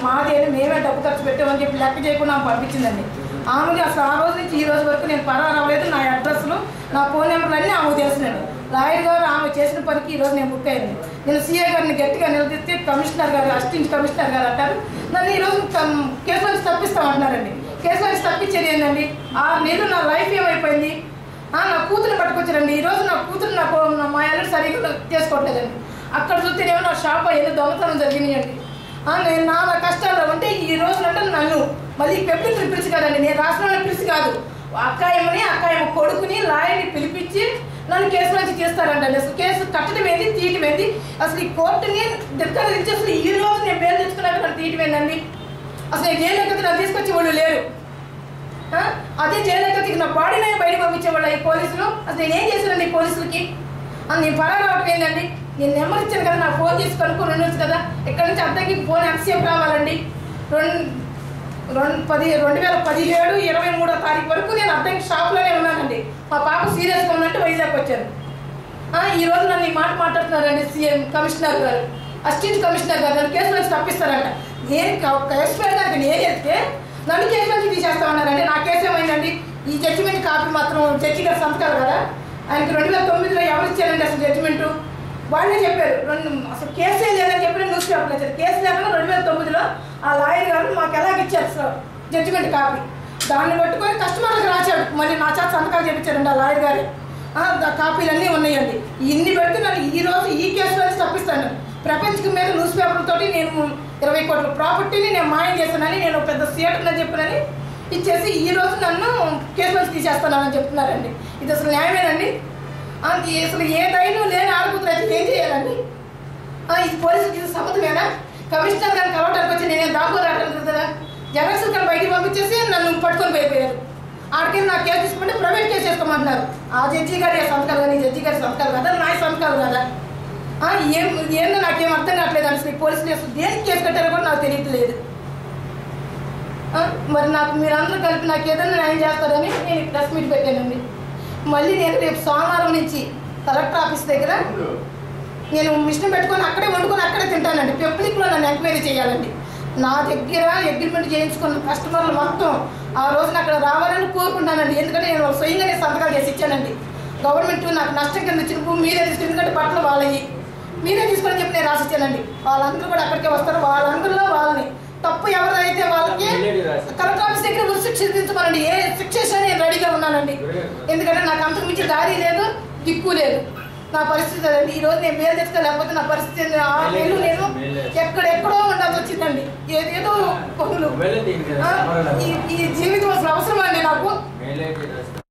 మాది అని మేమే డబ్బు ఖర్చు పెట్టామని చెప్పి లెక్క చేయకుండా ఆమె పంపించిందండి ఆమెకి అసలు ఆ రోజు నుంచి ఈ రోజు వరకు నేను పరారు అవ్వలేదు నా అడ్రస్లు నా ఫోన్ నెంబర్లు అన్నీ ఆమెకు తెలుసునండి లాయర్ గారు ఆమె చేసిన పనికి ఈ రోజు నేను బుక్ అయింది నేను సీఏ గారిని గట్టిగా నిలదీస్తే కమిషనర్ గారు అసిస్టెంట్ కమిషనర్ గారు అంటారు నన్ను ఈ రోజు కం- కేసు నుంచి తప్పిస్తామంటున్నారండి కేసు నుంచి తప్పించేది ఏంటండి ఆ నేను నా లైఫ్ ఏమైపోయింది ఆ, నా కూతురు పట్టుకొచ్చారండి ఈ రోజు నా కూతురు నాకు నా మా అల్లుడు సరిగ్గా చేసుకోవట్లేదండి అక్కడ చూస్తేనేమో నా షాప్ అయ్యింది దొంగతనం జరిగినాయండి ఆ, నేను నా నా కష్టాల్లో ఉంటే ఈ రోజు అంటే నన్ను మళ్ళీ పెళ్లి పిలిచి కదండి నేను రాష్ట్రంలో పిలిచి కాదు అక్కాయమ్మని అక్కాయమ్మ కొడుకుని లాయర్ని పిలిపించి నన్ను కేసు నుంచి తీస్తారంటండి అసలు కేసు కట్టడం ఏంది తీయటం ఏంది అసలు ఈ కోర్టుని దగ్గర నుంచి అసలు ఈ రోజు నేను బెయిల్ తెచ్చుకున్నాక నన్ను తీయటం ఏందండి అసలు నేను జైలు ఎక్కితే నన్ను తీసుకొచ్చి వాళ్ళు లేరు ఆ? అదే జైలు ఎక్కడికి నా బాడీనే బయట పంపించేవాళ్ళు ఈ పోలీసులు అసలు నేను ఏం చేశానండి ఈ పోలీసులకి ఆ, నేను పరారు అవటం ఏంటండి నేను నెంబర్ ఇచ్చాను కదా నా ఫోన్ చేసి కనుక్కొని ఉండొచ్చు కదా ఇక్కడ నుంచి అద్దెకి ఫోన్ ఎంతసేపు రావాలండి రెండు రెండు పది రెండు వేల పదిహేడు ఇరవై మూడో తారీఖు వరకు నేను అద్దెకి షాప్లోనే ఉన్నానండి మా పాప సీరియస్గా ఉన్నట్టు వైజాగ్ వచ్చాను ఆ, ఈ రోజు నన్ను ఈ మాట మాట్లాడుతున్నారండి సీఎం కమిషనర్ గారు అసిస్టెంట్ కమిషనర్ గారు నన్ను కేసు నుంచి తప్పిస్తారంట నేను క- కేసు పెట్టడానికి నేను చెప్తే నన్ను కేసు నుంచి తీసేస్తామన్నారండి నా కేసు ఏమైందండి ఈ జడ్జిమెంట్ కాపీ మాత్రం జడ్జి గారు సంతకాలు కదా ఆయనకి రెండు వేల తొమ్మిదిలో ఎవరు ఇచ్చారండి అసలు జడ్జిమెంటు వాళ్ళే చెప్పారు రెండు అసలు కేసే లేదని చెప్పి న్యూస్ పేపర్లో ఇచ్చారు కేసు లేకుండా రెండు వేల తొమ్మిదిలో ఆ లాయర్ గారు మాకు ఎలాగ ఇచ్చారు అసలు జడ్జిమెంట్ కాపీ దాన్ని పట్టుకొని కస్టమర్లకు రాశాడు మళ్ళీ నా చేత సంతకాలు చేయించారండి ఆ లాయర్ గారు ఆ, దా- కాపీలన్నీ ఉన్నాయండి ఇన్ని పెడితే నన్ను ఈ రోజు ఈ కేసులో నుంచి తప్పిస్తాను ప్రపంచం మీద న్యూస్ పేపర్లతోటి నేను ఇరవై కోట్ల ప్రాపర్టీని నేను మాయం చేశానని నేను పెద్ద థియేటర్లో చెప్పినని ఇచ్చేసి ఈ రోజు నన్ను కేసు నుంచి తీసేస్తానని చెప్తున్నారండి ఇది అసలు న్యాయమేనండి ఆ, ఇది అసలు ఏ ధైర్యం లేని ఆడకూతురు అయితే ఏం చేయాలండి ఆ, ఇది పోలీసులకి ఇది సమ్మతమేనా కమిషనర్ గారిని కలవడానికి వచ్చి నేనేం దాక్కోరాటం కదా జగన్ గారిని బయటికి పంపించేసి నన్ను పట్టుకొని పోయిపోయారు ఆడికి నా కేసు తీసుకుంటే ప్రైవేట్ కేసు వేసుకోమంటున్నారు ఆ జడ్జి గారి సంతకాలు కానీ ఈ జడ్జి గారి సంతకాలు కదా నా సంతకాలు కదా ఆ, ఏం ఏందో నాకేం అర్థం కావట్లేదు అసలు ఈ పోలీసులు అసలు దేనికి కేసు కట్టారో కూడా నాకు తెలియట్లేదు ఆ, మరి నాకు మీరందరూ కలిపి నాకు ఏదైనా న్యాయం చేస్తారని నేను ఈ ప్రెస్ మీట్ పెట్టానండి మళ్ళీ నేను రేపు సోమవారం నుంచి కలెక్టర్ ఆఫీస్ దగ్గర నేను మిషన్ పెట్టుకొని అక్కడే వండుకొని అక్కడే తింటానండి పబ్లిక్లో నన్ను ఎంక్వైరీ చేయాలండి నా దగ్గర అగ్రిమెంట్ చేయించుకున్న కస్టమర్లు మొత్తం ఆ రోజున అక్కడ రావాలని కోరుకుంటానండి ఎందుకంటే నేను వాళ్ళ స్వయంగా నేను సంతకాలు చేసి ఇచ్చానండి గవర్నమెంట్ నాకు నష్టం కింద ఇచ్చిన భూమి మీరే తీసుకుని ఎందుకంటే బట్టలు వాళ్ళవి మీరే తీసుకొని చెప్పి నేను రాసిచ్చానండి వాళ్ళందరూ కూడా అక్కడికే వస్తారు వాళ్ళందరిలో వాళ్ళని తప్పు ఎవరైతే వాళ్ళకి కలెక్టర్ ఆఫీస్ దగ్గర ఉరి శిక్ష విధించమనండి ఏ శిక్ష చేసినా నేను రెడీగా ఉన్నానండి ఎందుకంటే నాకు అంతకు మించి దారి లేదు దిక్కు లేదు నా పరిస్థితి అదండి ఈ రోజు నేను మేలు తెచ్చుకోలేకపోతే నా పరిస్థితి ఏంది? ఆ నెలలు నేను ఎక్కడెక్కడో ఉండాల్సి వచ్చిందండి ఏదేదో పనులు వెళ్ళండి ఆ, ఈ ఈ జీవితం అసలు అవసరమా అండి నాకు మేలైతే